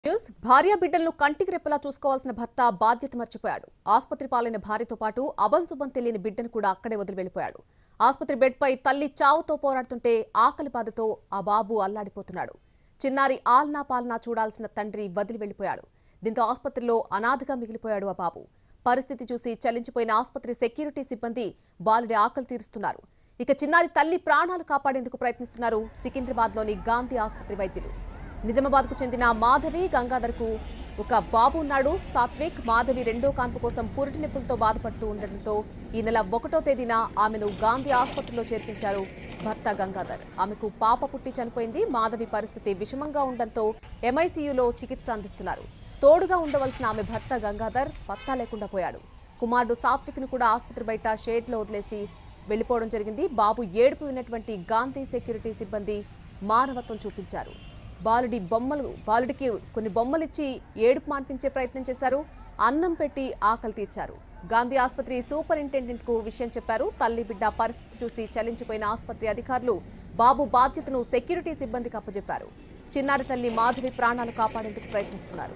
news భార్య బిడ్డలను కంటికి రెప్పలా చూసుకోవాల్సిన భర్త బాధ్యత మర్చిపోయాడు ఆసుపత్రి పాలైన భార్యతో పాటు అభం శుభం తెలియని బిడ్డను కూడా అక్కడే వదిలి వెళ్లిపోయాడు ఆసుపత్రి బెడ్పై తల్లి చావుతో పోరాడుతుంటే ఆకలి బాధతో ఆ బాబు అల్లాడిపోతున్నాడు చిన్నారి ఆల్నా పాలనా చూడాల్సిన తండ్రి వదిలి వెళ్లిపోయాడు దీంతో ఆసుపత్రిలో అనాథగా మిగిలిపోయాడు ఆ బాబు పరిస్థితి చూసి చలించిపోయిన ఆసుపత్రి సెక్యూరిటీ సిబ్బంది బాలుడి ఆకలి తీరుస్తున్నారు ఇక చిన్నారి తల్లి ప్రాణాలు కాపాడేందుకు ప్రయత్నిస్తున్నారు సికింద్రాబాద్లోని గాంధీ ఆసుపత్రి వైద్యులు నిజామాబాద్కు చెందిన మాధవి గంగాధర్కు ఒక బాబు ఉన్నాడు సాత్విక్ మాధవి రెండో కాన్పు కోసం పురిటి నొప్పులతో బాధపడుతూ ఉండడంతో ఈ నెల ఒకటో తేదీన ఆమెను గాంధీ ఆసుపత్రిలో చేర్పించారు భర్త గంగాధర్ ఆమెకు పాప పుట్టి చనిపోయింది మాధవి పరిస్థితి విషమంగా ఉండడంతో ఎంఐసీయూలో చికిత్స అందిస్తున్నారు తోడుగా ఉండవలసిన ఆమె భర్త గంగాధర్ పత్తా లేకుండా పోయాడు కుమారుడు సాత్విక్ను కూడా ఆసుపత్రి బయట షేడ్లో వదిలేసి వెళ్లిపోవడం జరిగింది బాబు ఏడుపు విన్నటువంటి గాంధీ సెక్యూరిటీ సిబ్బంది మానవత్వం చూపించారు బాలుడి బొమ్మలు బాలుడికి కొన్ని బొమ్మలిచ్చి ఏడుపు మాన్పించే ప్రయత్నం చేశారు అన్నం పెట్టి ఆకలి తీర్చారు గాంధీ ఆసుపత్రి సూపరింటెండెంట్ కు విషయం చెప్పారు తల్లి బిడ్డ పరిస్థితి చూసి చలించిపోయిన ఆసుపత్రి అధికారులు బాబు బాధ్యతను సెక్యూరిటీ సిబ్బందికి అప్పజెప్పారు చిన్నారి తల్లి మాధవి ప్రాణాలు కాపాడేందుకు ప్రయత్నిస్తున్నారు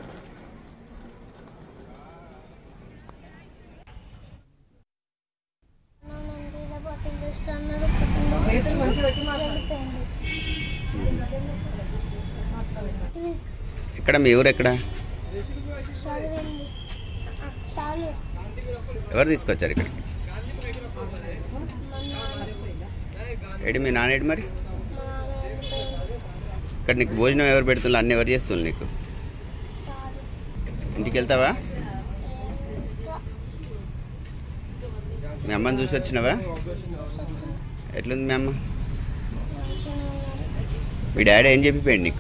నందిలో బాటిల్ చేస్తున్నాడు ఎక్కడ మీ ఊరు ఎక్కడ చదివింది చాలు ఎవరు తీసుకొచ్చారు ఇక్కడికి ఏడి మీ నాన్న ఏడి మరి మా నాన్న ఇక్కడ నీకు భోజనం ఎవరు పెడుతున్నారు అన్ని ఎవరు చేస్తున్నారు నీకు చాలు ఇంటికి వెళ్తావా మీ అమ్మని చూసి వచ్చినావా ఎట్లుంది మీ అమ్మ మంచిగా ఉన్నారు మీ డాడీ ఏం చెప్పిపోయాడు నీకు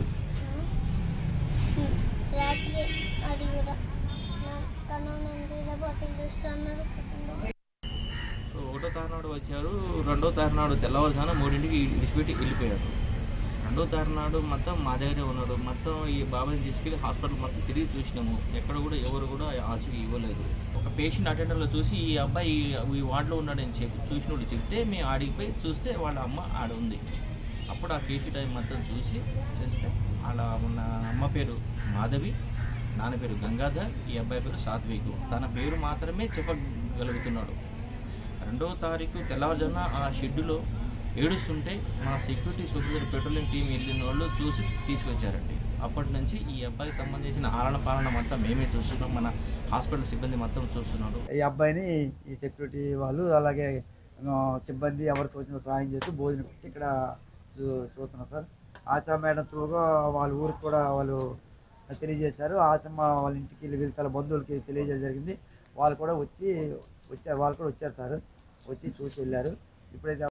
రాత్రి అది కూడా నా- తను నందిలో బాటిల్ చేస్తున్నాడు సో ఒకటో తారనాడు వచ్చారు రెండో తారనాడు తెల్లవారుజామున మూడింటికి విడిచిపెట్టి వెళ్ళిపోయారు రెండో తారనాడు మొత్తం మా దగ్గరే ఉన్నాడు మొత్తం ఈ బాబాయ్ని తీసుకెళ్ళి హాస్పిటల్ మొత్తం తిరిగి చూసినాము ఎక్కడ కూడా ఎవరు కూడా ఆశకి ఇవ్వలేదు ఒక పేషెంట్ అటెండర్లో చూసి ఈ అబ్బాయి ఈ వార్డులో ఉన్నాడని చెప్పి చూసినోడు చెప్తే మేము ఆడికి పోయి చూస్తే వాళ్ళ అమ్మ ఆడ ఉంది అప్పుడు ఆ పేషెంట్ అయి మొత్తం చూసి చూస్తే వాళ్ళ ఉన్న అమ్మ పేరు మాధవి నాన్న పేరు గంగాధర్ ఈ అబ్బాయి పేరు సాత్విక్ తన పేరు మాత్రమే చెప్పగలుగుతున్నాడు రెండవ తారీఖు తెల్లవారుజామున ఆ షెడ్డులో ఏడుస్తుంటే మా సెక్యూరిటీ సూపర్వైజర్ పెట్రోలింగ్ టీం వెళ్ళిన వాళ్ళు చూసి తీసుకొచ్చారండి అప్పటి నుంచి ఈ అబ్బాయికి సంబంధించిన ఆలన పాలన మొత్తం మేమే చూస్తున్నాం మన హాస్పిటల్ సిబ్బంది మొత్తం చూస్తున్నారు ఈ అబ్బాయిని ఈ సెక్యూరిటీ వాళ్ళు అలాగే ఆ, సిబ్బంది ఎవరికి వచ్చిన సహాయం చేసి భోజనం పెట్టి ఇక్కడ చూ- చూస్తున్నాం సార్ ఆశా మేడం త్రూగా వాళ్ళ ఊరికి కూడా వాళ్ళు తెలియజేశారు ఆశమ్మ వాళ్ళ ఇంటికి వెళ్ళి వీళ్ళ తల బంధువులకి తెలియజేయడం జరిగింది వాళ్ళు కూడా వచ్చి వచ్చారు వాళ్ళు కూడా వచ్చారు సార్ వచ్చి చూసి వెళ్ళారు ఇప్పుడైతే